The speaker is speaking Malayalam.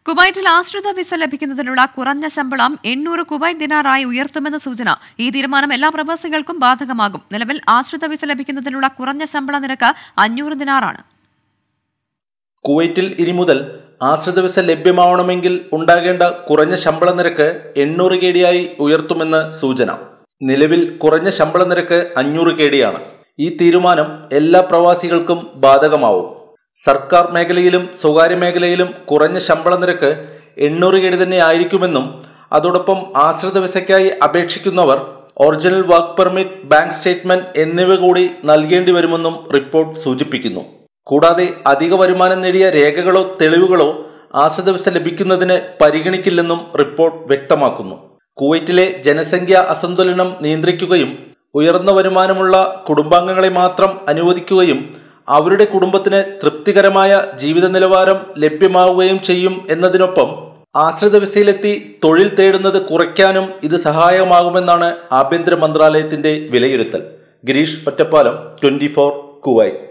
കുവൈറ്റിൽ ആശ്രിത വിസ ലഭിക്കുന്നതിനുള്ള കുറഞ്ഞ ശമ്പളം എണ്ണൂറ് കുവൈറ്റ് ദിനാറായി ഉയർത്തുമെന്ന സൂചന ഈ തീരുമാനം എല്ലാ പ്രവാസികൾക്കും ബാധകമാകും നിലവിൽ ആശ്രിത വിസ ലഭിക്കുന്നതിനുള്ള കുറഞ്ഞ ശമ്പള നിരക്ക് അഞ്ഞൂറ് ദിനാറാണ് കുവൈറ്റിൽ ഇനി മുതൽ ആശ്രിത വിസ ലഭ്യമാവണമെങ്കിൽ ഉണ്ടാകേണ്ട കുറഞ്ഞ ശമ്പള നിരക്ക് എണ്ണൂറ് കേടിയായി ഉയർത്തുമെന്ന് സൂചന നിലവിൽ കുറഞ്ഞ ശമ്പള നിരക്ക് അഞ്ഞൂറ് കേടിയാണ് ഈ തീരുമാനം എല്ലാ പ്രവാസികൾക്കും ബാധകമാവും സർക്കാർ മേഖലയിലും സ്വകാര്യ മേഖലയിലും കുറഞ്ഞ ശമ്പള നിരക്ക് എണ്ണൂറ് കേടി തന്നെ ആയിരിക്കുമെന്നും അതോടൊപ്പം ആശ്രിത വിസയ്ക്കായി അപേക്ഷിക്കുന്നവർ original work permit bank statement എന്നിവ കൂടി നൽകേണ്ടി വരുമെന്നും റിപ്പോർട്ട് സൂചിപ്പിക്കുന്നു കൂടാതെ അധിക വരുമാനം നേടിയ രേഖകളോ തെളിവുകളോ ആശ്രിത വിസ ലഭിക്കുന്നതിന് പരിഗണിക്കില്ലെന്നും റിപ്പോർട്ട് വ്യക്തമാക്കുന്നു കുവൈറ്റിലെ ജനസംഖ്യാ അസന്തുലനം നിയന്ത്രിക്കുകയും ഉയർന്ന വരുമാനമുള്ള കുടുംബാംഗങ്ങളെ മാത്രം അനുവദിക്കുകയും അവരുടെ കുടുംബത്തിന് തൃപ്തികരമായ ജീവിത നിലവാരം ലഭ്യമാവുകയും ചെയ്യും എന്നതിനൊപ്പം ആശ്രിത വിസയിലെത്തി തൊഴിൽ തേടുന്നത് കുറയ്ക്കാനും ഇത് സഹായകമാകുമെന്നാണ് ആഭ്യന്തര മന്ത്രാലയത്തിന്റെ വിലയിരുത്തൽ Girish Ottapalam twenty four Kuwait